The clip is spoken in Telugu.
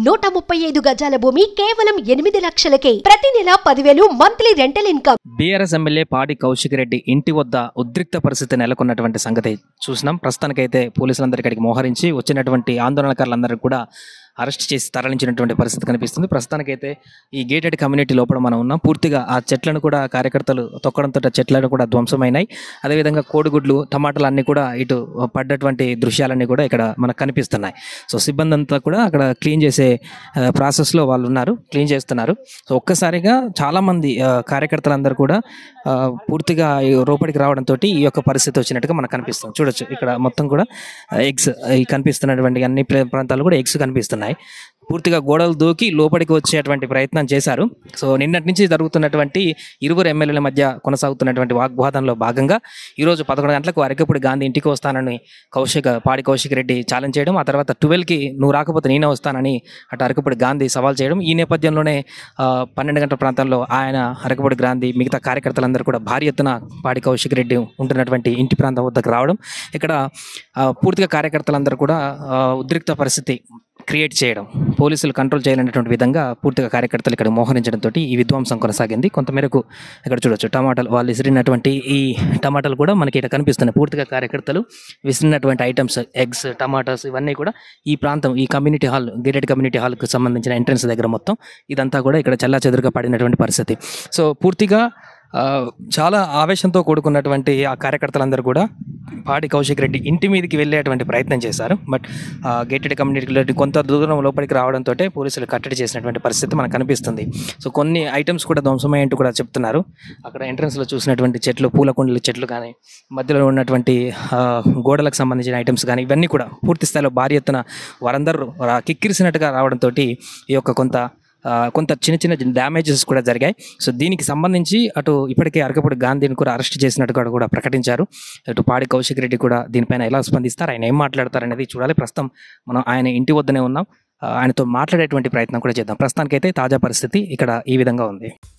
నూట ముప్పై ఐదు గజాల భూమి కేవలం ఎనిమిది లక్షలకే ప్రతి నెల పదివేలు monthly rental income BRS MLA Padi Kaushik Reddy ఇంటి వద్ద ఉద్రిక్త పరిస్థితి నెలకొన్నటువంటి సంగతి చూసినాం ప్రస్తుతానికైతే పోలీసులందరూ ఇక్కడికి మోహరించి వచ్చినటువంటి ఆందోళనకారులందరూ కూడా అరెస్ట్ చేసి తరలించినటువంటి పరిస్థితి కనిపిస్తుంది ప్రస్తుతానికైతే ఈ గేటెడ్ కమ్యూనిటీ లోపల మనం ఉన్నాం పూర్తిగా ఆ చెట్లను కూడా కార్యకర్తలు తొక్కడంతో ఆ చెట్లను కూడా ధ్వంసమైనాయి అదేవిధంగా కోడిగుడ్లు టమాటాలు అన్నీ కూడా ఇటు పడ్డటువంటి దృశ్యాలన్నీ కూడా ఇక్కడ మనకు కనిపిస్తున్నాయి సో సిబ్బంది అంతా కూడా అక్కడ క్లీన్ చేసే ఆ, ప్రాసెస్లో వాళ్ళు ఉన్నారు క్లీన్ చేస్తున్నారు సో ఒక్కసారిగా చాలామంది ఆ, కార్యకర్తలందరూ కూడా ఆ, పూర్తిగా ఈ లోపలికి రావడంతో ఈ యొక్క పరిస్థితి వచ్చినట్టుగా మనకు కనిపిస్తుంది చూడొచ్చు ఇక్కడ మొత్తం కూడా ఎగ్స్ ఈ కనిపిస్తున్నటువంటి అన్ని ప్ర- ప్రాంతాలు కూడా ఎగ్స్ కనిపిస్తున్నాయి పూర్తిగా గోడలు దూకి లోపలికి వచ్చేటువంటి ప్రయత్నం చేశారు సో నిన్నటి నుంచి జరుగుతున్నటువంటి ఇరువురు ఎమ్మెల్యేల మధ్య కొనసాగుతున్నటువంటి వాగ్వాదంలో భాగంగా ఈరోజు పదకొండు గంటలకు అరకపూడి గాంధీ ఇంటికి వస్తానని కౌశిక్ పాడి కౌశిక్ రెడ్డి ఛాలెంజ్ చేయడం ఆ తర్వాత ట్వెల్వ్కి నువ్వు రాకపోతే నేనే వస్తానని అటు అరకపూడి గాంధీ సవాల్ చేయడం ఈ నేపథ్యంలోనే ఆ, పన్నెండు గంటల ప్రాంతంలో ఆయన అరకపూడి గాంధీ మిగతా కార్యకర్తలందరూ కూడా భారీ ఎత్తున పాడి కౌశిక్ రెడ్డి ఉంటున్నటువంటి ఇంటి ప్రాంతం వద్దకు రావడం ఇక్కడ ఆ, పూర్తిగా కార్యకర్తలందరూ కూడా ఆ, ఉద్రిక్త పరిస్థితి క్రియేట్ చేయడం పోలీసులు కంట్రోల్ చేయలేనటువంటి విధంగా పూర్తిగా కార్యకర్తలు ఇక్కడ మోహరించడంతో ఈ విధ్వంసం కొనసాగింది కొంతమేరకు ఇక్కడ చూడొచ్చు టమాటాలు వాళ్ళు విసిరినటువంటి ఈ టమాటాలు కూడా మనకి ఇక్కడ కనిపిస్తున్నాయి పూర్తిగా కార్యకర్తలు విసిరినటువంటి ఐటమ్స్ ఎగ్స్ టమాటాస్ ఇవన్నీ కూడా ఈ ప్రాంతం ఈ కమ్యూనిటీ హాల్ గేటెడ్ కమ్యూనిటీ హాల్కి సంబంధించిన ఎంట్రన్స్ దగ్గర మొత్తం ఇదంతా కూడా ఇక్కడ చల్లా చెదురుగా పడినటువంటి పరిస్థితి సో పూర్తిగా ఆ, చాలా ఆవేశంతో కూడుకున్నటువంటి ఆ కార్యకర్తలందరూ కూడా పాడి కౌశిక్ రెడ్డి ఇంటి మీదకి వెళ్ళేటువంటి ప్రయత్నం చేశారు బట్ గేటెడ్ కమ్యూనిటీ కొంత దూరం లోపలికి రావడంతో పోలీసులు కట్టడి చేసినటువంటి పరిస్థితి మనకు కనిపిస్తుంది సో కొన్ని ఐటమ్స్ కూడా ధ్వంసమయ్యంటూ కూడా చెప్తున్నారు అక్కడ ఎంట్రన్స్లో చూసినటువంటి చెట్లు పూల కుండల చెట్లు కానీ మధ్యలో ఉన్నటువంటి ఆ, గోడలకు సంబంధించిన ఐటమ్స్ కానీ ఇవన్నీ కూడా పూర్తి స్థాయిలో భారీ ఎత్తున వారందరూ రా- కిక్కిరిసినట్టుగా రావడంతో ఈ యొక్క కొంత ఆ, కొంత చిన్న చిన్న డ్యామేజెస్ కూడా జరిగాయి సో దీనికి సంబంధించి అటు ఇప్పటికే అరకపూడి గాంధీని కూడా అరెస్ట్ చేసినట్టుగా కూడా ప్రకటించారు అటు పాడి కౌశిక్ రెడ్డి కూడా దీనిపైన ఎలా స్పందిస్తారు ఆయన ఏం మాట్లాడతారు అనేది చూడాలి ప్రస్తుతం మనం ఆయన ఇంటి వద్దనే ఉన్నాం ఆ, ఆయనతో మాట్లాడేటువంటి ప్రయత్నం కూడా చేద్దాం ప్రస్తుతానికైతే తాజా పరిస్థితి ఇక్కడ ఈ విధంగా ఉంది